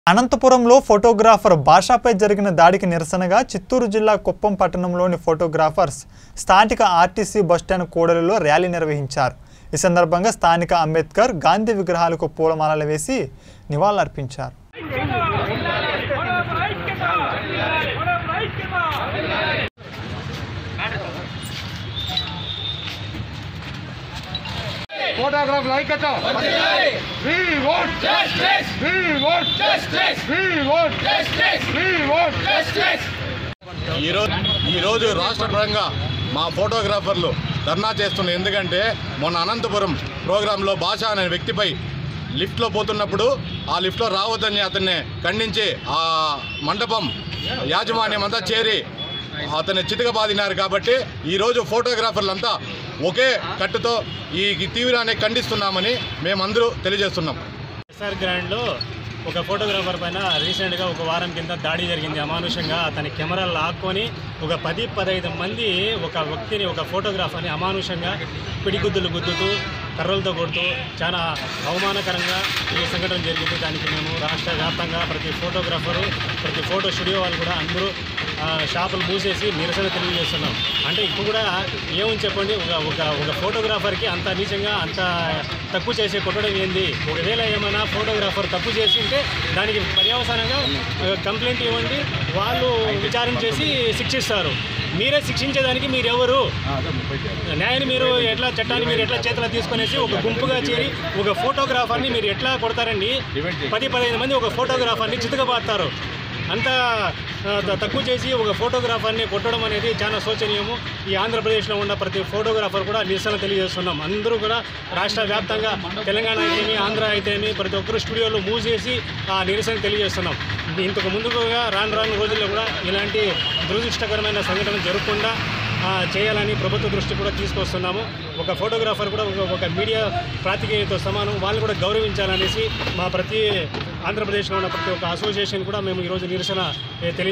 అనంతపురంలో ఫోటోగ్రాఫర్ భాషాపై జరిగిన దాడికి నిరసనగా చిత్తూరు జిల్లా కుప్పం పట్టణంలోని ఫోటోగ్రాఫర్స్ స్థానిక ఆర్టీసీ బస్టాండ్ కూడలిలో ర్యాలీ నిర్వహించారు ఈ సందర్భంగా స్థానిక అంబేద్కర్ గాంధీ విగ్రహాలకు పూలమాలలు వేసి నివాళులర్పించారు ఫోటోగ్రాఫ్ ఐక్యత We want justice. We want justice. We want justice. We want justice. ఈరోజు ఈరోజు రాష్ట్ర పరంగా మా ఫోటోగ్రాఫర్లు ధర్నా చేస్తున్నారు ఎందుకంటే మొన్న అనంతపురం ప్రోగ్రాంలో భాష అనే వ్యక్తిపై లిఫ్ట్లో పోతున్నప్పుడు ఆ లిఫ్ట్లో రావద్దని అతన్ని ఖండించి ఆ మండపం యాజమాన్యం అంతా చేరి అతన్ని చితకబాదినారు కాబట్టి ఈరోజు ఫోటోగ్రాఫర్లంతా ఒకే కట్టుతో ఈ తీవ్రాన్ని ఖండిస్తున్నామని మేమందరూ తెలియజేస్తున్నాం ఎస్ఆర్ గ్రాండ్లో ఒక ఫోటోగ్రాఫర్ పైన రీసెంట్గా ఒక వారం కింద దాడి జరిగింది అమానుషంగా అతని కెమెరా లాక్కొని ఒక పది పదహైదు మంది ఒక వ్యక్తిని ఒక ఫోటోగ్రాఫర్ని అమానుషంగా పిడిగుద్దులు గుద్దుతూ కర్రలతో కొడుతూ చాలా అవమానకరంగా ఈ సంఘటన జరిగింది దానికి మేము రాష్ట్ర వ్యాప్తంగా ప్రతి ఫోటోగ్రాఫరు ప్రతి ఫోటో స్టూడియో వాళ్ళు కూడా అందరూ ఆ, షాపులు మూసేసి నిరసన తెలియజేస్తున్నాం అంటే ఇప్పుడు కూడా ఏమని చెప్పండి ఒక ఒక ఒక ఫోటోగ్రాఫర్కి అంత నీచంగా అంత తక్కువ చేసే కొట్టడం ఏంది ఒకవేళ ఏమైనా ఫోటోగ్రాఫర్ తప్పు చేసి ఉంటే దానికి పర్యవసానంగా ఆ, కంప్లైంట్ ఇవ్వండి వాళ్ళు విచారణ చేసి శిక్షిస్తారు మీరే శిక్షించేదానికి మీరు ఎవరు న్యాయాన్ని మీరు ఎట్లా చట్టాన్ని మీరు ఎట్లా చేతిలో తీసుకునేసి ఒక గుంపుగా చేరి ఒక ఫోటోగ్రాఫర్ని మీరు ఎట్లా కొడతారండి పది పదిహేను మంది ఒక ఫోటోగ్రాఫర్ని చితకబాస్తారు అంత ఆ, త- తక్కువ చేసి ఒక ఫోటోగ్రాఫర్ని కొట్టడం అనేది చాలా శోచనీయము ఈ ఆంధ్రప్రదేశ్లో ఉన్న ప్రతి ఫోటోగ్రాఫర్ కూడా నిరసన తెలియజేస్తున్నాం అందరూ కూడా రాష్ట్ర వ్యాప్తంగా తెలంగాణ అయితేమి ఆంధ్ర అయితేమి ప్రతి ఒక్కరు స్టూడియోలో మూసేసి ఆ నిరసన తెలియజేస్తున్నాం ఇంతకు ముందుగా రాను రాను రోజుల్లో కూడా ఇలాంటి దురదృష్టకరమైన సంఘటన జరగకుండా ఆ, చేయాలని ప్రభుత్వ దృష్టి కూడా తీసుకొస్తున్నాము ఒక ఫోటోగ్రాఫర్ కూడా ఒక ఒక మీడియా ప్రాతికేయతో సమానం వాళ్ళు కూడా గౌరవించాలనేసి మా ప్రతి ఆంధ్రప్రదేశ్లో ఉన్న ప్రతి ఒక్క అసోసియేషన్ కూడా మేము ఈరోజు నిరసన ఏ, తెలియ